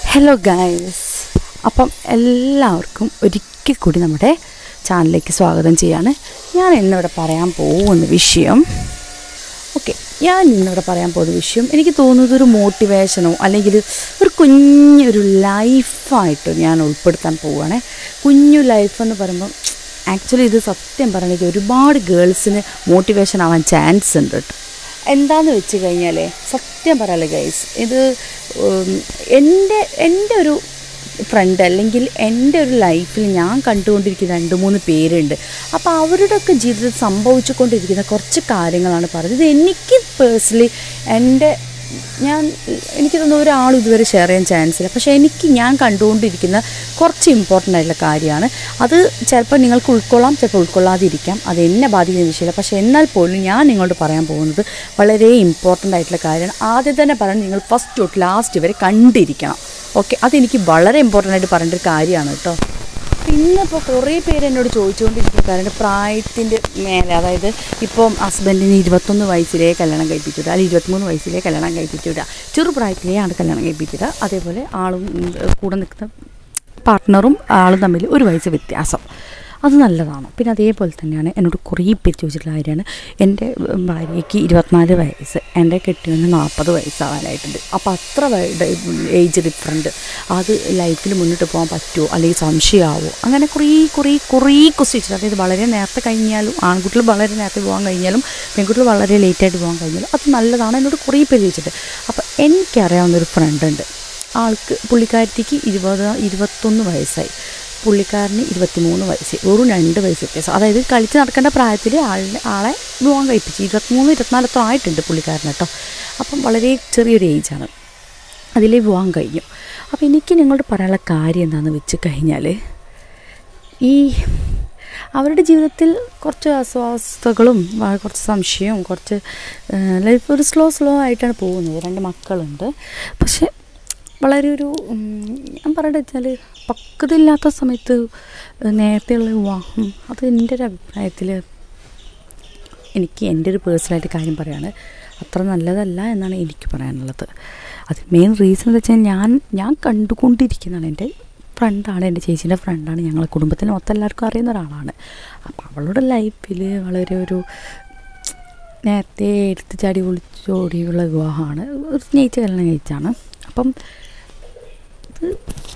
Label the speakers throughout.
Speaker 1: hello guys അപ്പം എല്ലാവർക്കും ഒരിക്കൽ കൂടി നമ്മുടെ ചാനലിലേക്ക് സ്വാഗതം ചെയ്യാണ് ഞാൻ ഇന്നിവിടെ പറയാൻ പോകുന്ന വിഷയം ഓക്കെ ഞാൻ ഇന്നിവിടെ പറയാൻ പോകുന്ന വിഷയം എനിക്ക് തോന്നുന്നത് ഒരു മോട്ടിവേഷനോ അല്ലെങ്കിൽ ഒരു കുഞ്ഞൊരു ലൈഫായിട്ട് ഞാൻ ഉൾപ്പെടുത്താൻ പോവുകയാണേ കുഞ്ഞു ലൈഫ് എന്ന് പറയുമ്പോൾ ആക്ച്വലി ഇത് സത്യം പറയണമെങ്കിൽ ഒരുപാട് ഗേൾസിന് മോട്ടിവേഷൻ ആവാൻ ചാൻസ് ഉണ്ട് കേട്ടോ എന്താന്ന് വെച്ച് കഴിഞ്ഞാൽ സത്യം പറയാലോ ഗൈസ് ഇത് ഉം, എൻ്റെ എൻ്റെ ഒരു ഫ്രണ്ട് അല്ലെങ്കിൽ എൻ്റെ ഒരു ലൈഫിൽ ഞാൻ കണ്ടുകൊണ്ടിരിക്കുന്ന രണ്ട് മൂന്ന് പേരുണ്ട് അപ്പോൾ അവരുടെയൊക്കെ ജീവിതത്തിൽ സംഭവിച്ചുകൊണ്ടിരിക്കുന്ന കുറച്ച് കാര്യങ്ങളാണ് പറഞ്ഞത് ഇത് എനിക്ക് പേഴ്സണലി എൻ്റെ ഞാൻ എനിക്ക് തോന്നുന്നു ഒരാളും ഇതുവരെ ഷെയർ ചെയ്യാൻ ചാൻസ് ഇല്ല പക്ഷേ എനിക്ക് ഞാൻ കണ്ടുകൊണ്ടിരിക്കുന്ന കുറച്ച് ഇമ്പോർട്ടൻ്റ് ആയിട്ടുള്ള കാര്യമാണ് അത് ചിലപ്പോൾ നിങ്ങൾക്ക് ഉൾക്കൊള്ളാം ചിലപ്പോൾ ഉൾക്കൊള്ളാതിരിക്കാം അത് എന്നെ ബാധിക്കുന്ന വിഷയമില്ല പക്ഷേ എന്നാൽ പോലും ഞാൻ നിങ്ങളോട് പറയാൻ പോകുന്നത് വളരെ ഇമ്പോർട്ടൻ്റ് ആയിട്ടുള്ള കാര്യമാണ് ആദ്യം തന്നെ പറയാൻ നിങ്ങൾ ഫസ്റ്റ് തൊട്ട് ലാസ്റ്റ് വരെ കണ്ടിരിക്കണം ഓക്കെ അതെനിക്ക് വളരെ ഇമ്പോർട്ടൻ്റ് ആയിട്ട് പറയേണ്ട ഒരു കാര്യമാണ് കേട്ടോ ഇന്നിപ്പോൾ കുറേ പേര് എന്നോട് ചോദിച്ചുകൊണ്ടിരിക്കുന്ന കാരണം പ്രായത്തിൻ്റെ മേലെ അതായത് ഇപ്പം ഹസ്ബൻഡിന് ഇരുപത്തൊന്ന് വയസ്സിലേ കല്യാണം കഴിപ്പിച്ചിടുക അല്ലെങ്കിൽ ഇരുപത്തിമൂന്ന് വയസ്സിലേ കല്യാണം കഴിപ്പിച്ചിടുക ചെറുപ്രായത്തിലേ ആണ് കല്യാണം കഴിപ്പിച്ചിടുക അതേപോലെ ആളും ഉം, കൂടെ നിൽക്കുന്ന പാർട്ട്ണറും ആളും തമ്മിൽ ഒരു വയസ്സ് വ്യത്യാസം അത് നല്ലതാണ് പിന്നെ അതേപോലെ തന്നെയാണ് എന്നോട് കുറേ പേര് ചോദിച്ചിട്ടുള്ള കാര്യമാണ് എൻ്റെ ഭാര്യയ്ക്ക് ഇരുപത്തിനാല് വയസ്സ് എൻ്റെ കെട്ടിയവന് നാൽപ്പത് വയസ്സാവാനായിട്ടുണ്ട് അപ്പോൾ അത്ര ഏജ് ഡിഫറൻറ്റ് അത് ലൈഫിൽ മുന്നോട്ട് പോകാൻ പറ്റുമോ അല്ലെങ്കിൽ സംശയമാവോ അങ്ങനെ കുറേ കുറേ കുറേ ക്വസ്റ്റ്യൻസ് അതായത് വളരെ നേരത്തെ കഴിഞ്ഞാലും ആൺകുട്ടികൾ വളരെ നേരത്തെ പോകാൻ കഴിഞ്ഞാലും പെൺകുട്ടികൾ വളരെ ലേറ്റായിട്ട് പോകാൻ കഴിഞ്ഞാലും അത് നല്ലതാണ് എന്നോട് കുറേ പേര് ചോദിച്ചിട്ട് അപ്പോൾ എനിക്കറിയാവുന്നൊരു ഫ്രണ്ട് ഉണ്ട് ആൾക്ക് പുള്ളിക്കാരത്തിക്ക് ഇരുപത് ഇരുപത്തൊന്ന് വയസ്സായി പുള്ളിക്കാരന് ഇരുപത്തിമൂന്ന് വയസ്സ് വെറും രണ്ട് വയസ്സ് വ്യത്യാസം അതായത് കളിച്ച് നടക്കേണ്ട പ്രായത്തിൽ ആളിനെ ആളെ വിവാഹം കഴിപ്പിച്ച് ഇരുപത്തിമൂന്ന് ഇരുപത്തിനാലത്തോ ആയിട്ടുണ്ട് പുള്ളിക്കാരൻ കേട്ടോ അപ്പം വളരെ ചെറിയൊരു ഏജാണ് അതിലേ വിവാഹം കഴിഞ്ഞു അപ്പോൾ എനിക്ക് നിങ്ങളോട് പറയാനുള്ള കാര്യം എന്താണെന്ന് വെച്ച് കഴിഞ്ഞാൽ ഈ അവരുടെ ജീവിതത്തിൽ കുറച്ച് അസ്വസ്ഥതകളും ആ, കുറച്ച് സംശയവും കുറച്ച് ലൈഫ് ഒരു സ്ലോ സ്ലോ ആയിട്ടാണ് പോകുന്നത് രണ്ട് മക്കളുണ്ട് പക്ഷെ വളരെ ഒരു ഉം, ഞാൻ പറയട്ടെ വെച്ചാൽ പക്വതയില്ലാത്ത സമയത്ത് നേരത്തെയുള്ള വിവാഹം അത് എൻ്റെ ഒരു അഭിപ്രായത്തിൽ എനിക്ക് എൻ്റെ ഒരു പേഴ്സണലായിട്ട് കാര്യം പറയാണ് അത്ര നല്ലതല്ല എന്നാണ് എനിക്ക് പറയാനുള്ളത് അത് മെയിൻ റീസൺ എന്ന് വെച്ചാൽ ഞാൻ ഞാൻ കണ്ടുകൊണ്ടിരിക്കുന്നതാണ് എൻ്റെ ഫ്രണ്ടാണ് എൻ്റെ ചേച്ചീൻ്റെ ഫ്രണ്ടാണ് ഞങ്ങളെ കുടുംബത്തിൽ മൊത്തം എല്ലാവർക്കും അറിയുന്ന ഒരാളാണ് അപ്പോൾ അവളുടെ ലൈഫിൽ വളരെ ഒരു നേരത്തെ എടുത്ത് ചാടി ഒളിച്ചോടിയുള്ള വിവാഹമാണ് ഒരു സ്നേഹിച്ച കല്യാണം കഴിച്ചാണ് അപ്പം ഇത്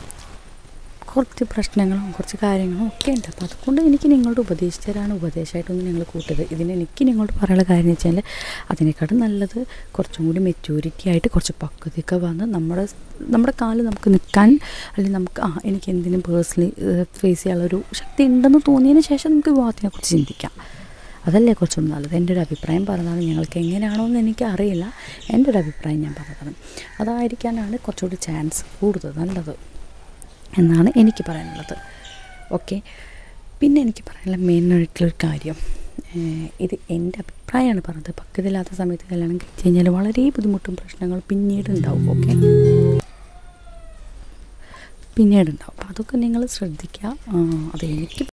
Speaker 1: കുറച്ച് പ്രശ്നങ്ങളും കുറച്ച് കാര്യങ്ങളും ഒക്കെ ഉണ്ട് അപ്പോൾ അതുകൊണ്ട് എനിക്ക് നിങ്ങളോട് ഉപദേശിച്ചു തരാണ് ഉപദേശമായിട്ടൊന്നും ഞങ്ങൾ കൂട്ടരുത് ഇതിന് എനിക്ക് നിങ്ങളോട് പറയാനുള്ള കാര്യം എന്ന് വെച്ചാൽ അതിനേക്കാളും നല്ലത് കുറച്ചും കൂടി മെച്യൂരിറ്റി ആയിട്ട് കുറച്ച് പക്വതയൊക്കെ വന്ന് നമ്മുടെ നമ്മുടെ കാല് നമുക്ക് നിൽക്കാൻ അല്ലെങ്കിൽ നമുക്ക് ആ എനിക്ക് എന്തിനും പേഴ്സണലി ഫേസ് ചെയ്യാനുള്ളൊരു ശക്തി ഉണ്ടെന്ന് തോന്നിയതിന് ശേഷം നമുക്ക് വിവാഹത്തിനെക്കുറിച്ച് ചിന്തിക്കാം അതല്ലേ കുറച്ചുകൂടി നല്ലത് എൻ്റെ ഒരു അഭിപ്രായം പറഞ്ഞതാണ് ഞങ്ങൾക്ക് എങ്ങനെയാണോ എന്ന് എനിക്ക് അറിയില്ല എൻ്റെ ഒരു അഭിപ്രായം ഞാൻ പറഞ്ഞതാണ് അതായിരിക്കാനാണ് കുറച്ചുകൂടി ചാൻസ് കൂടുതൽ നല്ലത് എന്നാണ് എനിക്ക് പറയാനുള്ളത് ഓക്കെ പിന്നെ എനിക്ക് പറയാനുള്ള മെയിനായിട്ടുള്ളൊരു കാര്യം ഏഹ് ഇത് എൻ്റെ അഭിപ്രായമാണ് പറഞ്ഞത് പക്വതയില്ലാത്ത സമയത്ത് കല്യാണം കഴിച്ച് കഴിഞ്ഞാൽ വളരെ ബുദ്ധിമുട്ടും പ്രശ്നങ്ങളും പിന്നീട് ഉണ്ടാവും ഓക്കെ പിന്നീട് ഉണ്ടാവും അപ്പോൾ അതൊക്കെ നിങ്ങൾ ശ്രദ്ധിക്കുക ആ, അത് എനിക്ക്